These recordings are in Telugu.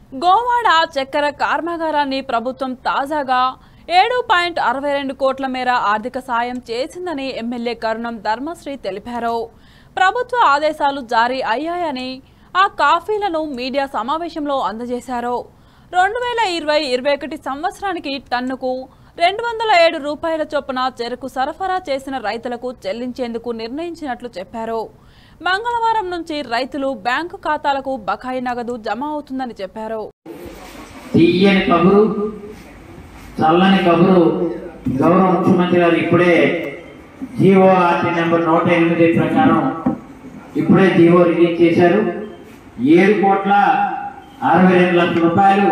గోవాడ చక్కెర కర్మాగారాన్ని ప్రభుత్వం తాజాగా ఏడు పాయింట్ అరవై రెండు కోట్ల మేర ఆర్థిక సాయం చేసిందని ఎమ్మెల్యే కరుణం ధర్మశ్రీ తెలిపారు ప్రభుత్వ ఆదేశాలు జారీ అయ్యాయని ఆ కాఫీలను మీడియా సమావేశంలో అందజేశారు రెండు వేల ఇరవై ఇరవై ఒకటి సంవత్సరానికి టన్నుకు రెండు వందల ఏడు రూపాయల చొప్పున చెరకు సరఫరా చేసిన రైతులకు చెల్లించేందుకు నిర్ణయించినట్లు చెప్పారు మంగళవారం నుంచి రైతులు బ్యాంకు ఖాతాలకు బకాయి నగదు జమ అవుతుందని చెప్పారు తీయని కబురు చల్లని కబురు గౌరవ ముఖ్యమంత్రి గారు ఇప్పుడే జీవో ఆర్టీ నెంబర్ నూట ఎనిమిది ప్రకారం ఇప్పుడే జీవో రిలీజ్ చేశారు ఏడు కోట్ల అరవై రెండు లక్షల రూపాయలు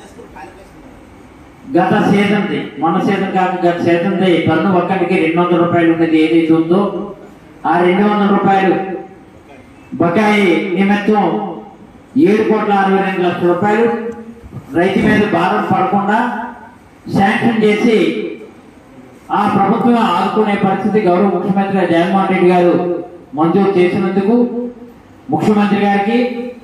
గత సీజన్ది మొన్న సీజన్ కాక గత సీజన్ది టన్ను ఒక్కటికి రెండు వందల రూపాయలు ఉన్నది ఏదైతే ఉందో ఆ రెండు వందల రూపాయలు బకాయి నిమిత్తం ఏడు కోట్ల అరవై రెండు లక్షల రూపాయలు రైతు మీద భారం పడకుండా శాంక్షన్ చేసి ఆ ప్రభుత్వం ఆదుకునే పరిస్థితి గౌరవ ముఖ్యమంత్రి జగన్మోహన్ రెడ్డి గారు మంజూరు చేసినందుకు ముఖ్యమంత్రి గారికి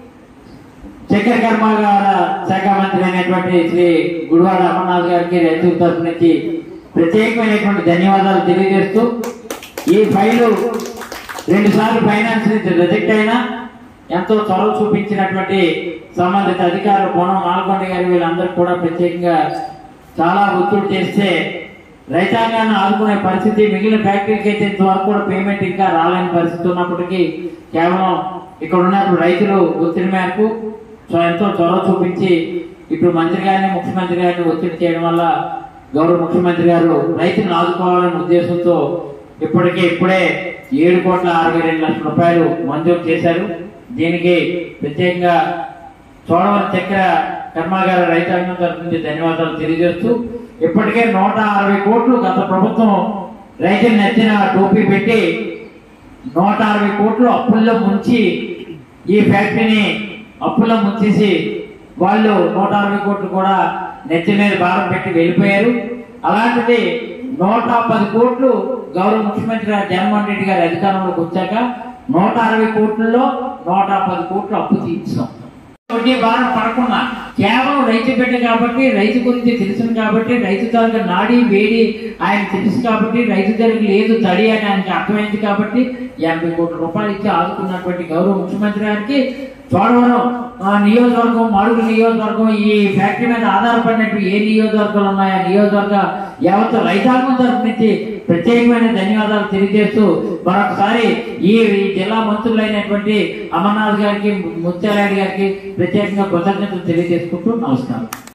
చక్కెర కర్మాగార శాఖ మంత్రి అయినటువంటి శ్రీ గుడివాడ అమర్నాథ్ గారికి రైతుల తరఫు నుంచి ప్రత్యేకమైనటువంటి ధన్యవాదాలు తెలియజేస్తూ ఈ ఫైలు రెండు సార్లు ఫైనాన్స్ నుంచి రిజెక్ట్ అయినా ఎంతో చొరవ చూపించినటువంటి సంబంధిత అధికారులు కోణం నాల్గొండ గారి వీళ్ళందరూ కూడా ప్రత్యేకంగా చాలా ఒత్తిడి చేస్తే రైతాంగాన్ని ఆదుకునే పరిస్థితి మిగిలిన ఫ్యాక్టరీకి అయితే ఇంతవరకు కూడా పేమెంట్ ఇంకా రాలేని పరిస్థితి ఉన్నప్పటికీ కేవలం ఇక్కడ ఉన్నప్పుడు రైతులు ఒత్తిడి మేరకు సో ఎంతో చొరవ చూపించి ఇప్పుడు మంత్రి గారిని ముఖ్యమంత్రి గారిని ఒత్తిడి చేయడం వల్ల గౌరవ ముఖ్యమంత్రి గారు రైతులను ఆదుకోవాలనే ఉద్దేశంతో ఇప్పటికే ఇప్పుడే ఏడు కోట్ల అరవై రెండు లక్షల రూపాయలు మంజూరు చేశారు దీనికి ప్రత్యేకంగా చోడవరం చక్కెర కర్మాగార రైతాంగం తరఫు నుంచి ధన్యవాదాలు తెలియజేస్తూ ఇప్పటికే నూట అరవై కోట్లు గత ప్రభుత్వం రైతులు నెచ్చిన టోపీ పెట్టి నూట అరవై కోట్లు అప్పుల్లో ముంచి ఈ ఫ్యాక్టరీని అప్పుల్లో ముంచేసి వాళ్ళు నూట అరవై కోట్లు కూడా నెత్తి మీద భారం పెట్టి వెళ్ళిపోయారు అలాంటిది నూట పది కోట్లు గౌరవ ముఖ్యమంత్రి గారు జగన్మోహన్ రెడ్డి గారి అధికారంలోకి వచ్చాక నూట అరవై కోట్లలో నూట పది కోట్లు అప్పు తీర్చాం వడ్డీ భారం పడకుండా కేవలం రైతు బిడ్డ కాబట్టి రైతు గురించి తెలుసును కాబట్టి రైతు తాలూకా నాడి వేడి ఆయన తెలుసు కాబట్టి రైతు దగ్గర లేదు తడి అని ఆయనకి అర్థమైంది కాబట్టి యాభై కోట్ల రూపాయలు ఇచ్చి ఆదుకున్నటువంటి గౌరవ ముఖ్యమంత్రి గారికి చోడవరం ఆ నియోజకవర్గం మాడుగు నియోజకవర్గం ఈ ఫ్యాక్టరీ మీద ఆధారపడినట్టు ఏ నియోజకవర్గాలు ఉన్నాయో ఆ నియోజకవర్గ యావత్ రైతాంగం తరపు నుంచి ప్రత్యేకమైన ధన్యవాదాలు తెలియజేస్తూ మరొకసారి ఈ ఈ జిల్లా మంత్రులైనటువంటి అమర్నాథ్ గారికి ముత్యాలరెడ్డి గారికి ప్రత్యేకంగా కృతజ్ఞతలు తెలియజేసుకుంటూ నమస్కారం